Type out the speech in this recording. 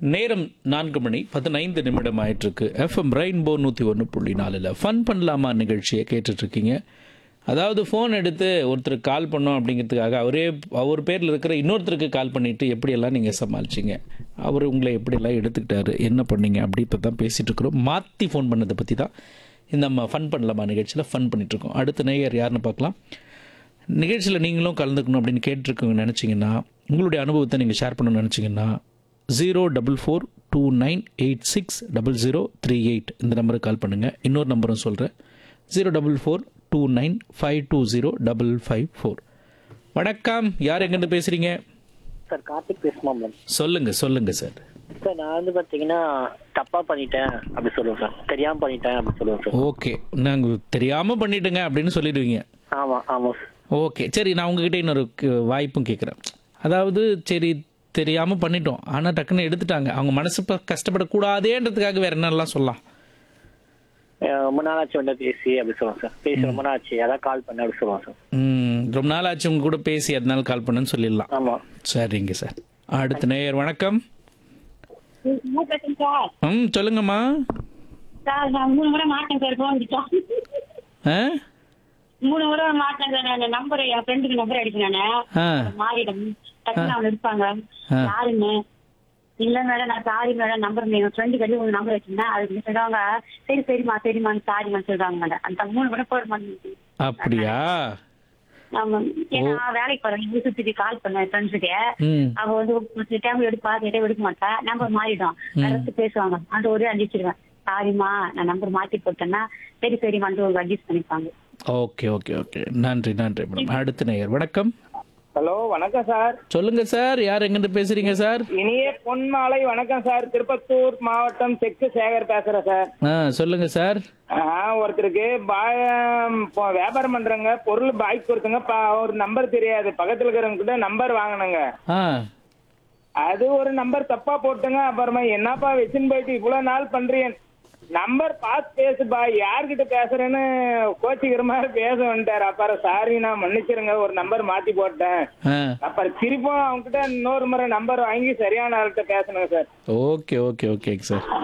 நேரம் நான்கு மணி பதினைந்து நிமிடம் ஆயிட்டிருக்கு எஃப்எம் ரெயின்போ நூற்றி ஒன்று புள்ளி நாலில் ஃபன் பண்ணலாமா நிகழ்ச்சியை கேட்டுட்ருக்கீங்க அதாவது ஃபோன் எடுத்து ஒருத்தருக்கு கால் பண்ணோம் அப்படிங்கிறதுக்காக அவரே அவர் பேரில் இருக்கிற இன்னொருத்தருக்கு கால் பண்ணிவிட்டு எப்படியெல்லாம் நீங்கள் சமாளிச்சிங்க அவர் உங்களை எப்படியெல்லாம் எடுத்துக்கிட்டாரு என்ன பண்ணீங்க அப்படி இப்போ தான் பேசிகிட்டு இருக்கிறோம் மாற்றி ஃபோன் பண்ணதை பற்றி தான் இந்த நம்ம ஃபன் பண்ணலாமா நிகழ்ச்சியில் ஃபன் பண்ணிகிட்ருக்கோம் அடுத்த நேயர் யாருன்னு பார்க்கலாம் நிகழ்ச்சியில் நீங்களும் கலந்துக்கணும் அப்படின்னு கேட்டிருக்கோங்க நினச்சிங்கன்னா உங்களுடைய அனுபவத்தை நீங்கள் ஷேர் பண்ணணும்னு நினச்சிங்கன்னா zero double four two nine eight six double zero three eight இந்த நம்பருக்கு கால் பண்ணுங்கள் இன்னொரு நம்பரும் சொல்கிறேன் zero double four two nine five two zero double five four வணக்கம் யார் எங்கேருந்து பேசுகிறீங்க சார் கார்த்திக் பேசுமா மேம் சொல்லுங்கள் சொல்லுங்கள் சார் சார் நான் வந்து பார்த்தீங்கன்னா தப்பா பண்ணிட்டேன் அப்படி சொல்லுவேன் சார் தெரியாம பண்ணிட்டேன் அப்படி சொல்லுவேன் சார் ஓகே நாங்கள் தெரியாமல் பண்ணிட்டேங்க அப்படின்னு சொல்லிடுவீங்க ஆமா ஆமா சார் ஓகே சரி நான் உங்ககிட்ட இன்னொரு க- வாய்ப்பும் கேட்குறேன் அதாவது சரி தெரியாமல் பண்ணிட்டோம் ஆனால் டக்குன்னு எடுத்துட்டாங்க அவங்க மனசு இப்போ கஷ்டப்படக்கூடாதேன்றதுக்காக வேற என்னெல்லாம் சொல்லலாம் அஹ் ரொம்ப நாள் ஆச்சு வந்து பேசி அப்படி சொல்லுவேன் சார் பேசி ரொம்ப நாள் ஆச்சு அதான் கால் பண்ண அப்படி சொல்லுவேன் சார் ம், ரொம்ப நாள் ஆச்சு உங்க கூட பேசி அதனால கால் பண்ணுன்னு சொல்லிடலாம் ஆமா சரிங்க சார் அடுத்த நேயர் வணக்கம் சார் ம் சொல்லுங்கம்மா சார் நான் மூணு முறை மாட்டேன் சார் போன் ஆ மூணு முறை மாட்டேன் சார் நான் நம்பர் என் ஃப்ரெண்டுக்கு நம்பர் அடிக்கிறேன் ஆ மாறிடும் டக்குனு அவங்க இருப்பாங்க ஆ. யாருன்னு இல்ல மேடம் நான் சாரி மேடம் நம்பர் எங்க ஃப்ரெண்டு கட்டி உங்க நம்பர் வச்சிருந்தேன் அதுக்கு சொல்லுவாங்க சரி சரிம்மா சரிம்மா சாரிம்மா சொல்றாங்க மேடம் அந்த மூணு முறை போட மாட்டேங்குது அப்படியா ஆமா ஏன்னா வேலைக்கு போறேன் யூசுக்கு கால் பண்ணேன் ஃப்ரெண்ட்ஸுக்கு ம் அவ வந்து ஒரு டைம் எடுப்பா கேட்டே எடுக்க மாட்டா நம்பர் மாறிடும் அடுத்து பேசுவாங்க அந்த ஒரே அடிச்சிருவேன் சாரிம்மா நான் நம்பர் மாத்தி போட்டேன்னா சரி சரிம்மான்ட்டு ஒரு அட்ஜஸ்ட் பண்ணிப்பாங்க ஓகே ஓகே ஓகே நன்றி நன்றி மேடம் அடுத்த நேயர் வணக்கம் ஹலோ வணக்கம் சார் சொல்லுங்க சார் யார் எங்கேருந்து பேசுறீங்க சார் இனிய பொன்மாலை வணக்கம் சார் திருப்பத்தூர் மாவட்டம் செக்கு சேகர் பேசுறேன் சார் ஆ சொல்லுங்க சார் ஆ, ஒருத்தருக்கு பாயம் இப்போ வியாபாரம் பண்றேங்க பொருள் பாய்க்கு கொடுத்துங்க ப- ஒரு நம்பர் தெரியாது பக்கத்துல இருக்கிறவங்க கிட்ட நம்பர் வாங்கினங்க ஆ அது ஒரு நம்பர் தப்பா போட்டுங்க அப்புறமா என்னப்பா வச்சுன்னு போயிட்டு இவ்வளவு நாள் பண்றீங்க நம்பர் பார்த்து பேசுப்பா யார்கிட்ட பேசுறேன்னு கோச்சிக்கிற மாதிரி பேச வந்துட்டாரு அப்புறம் சாரி நான் மன்னிச்சிருங்க ஒரு நம்பர் மாத்தி போட்டேன் ஆ அப்புறம் திருப்பும் அவங்க கிட்ட இன்னொரு முறை நம்பர் வாங்கி சரியான ஆள்கிட்ட பேசணுங்க சார் ஓகே ஓகே ஓகேங்க சார்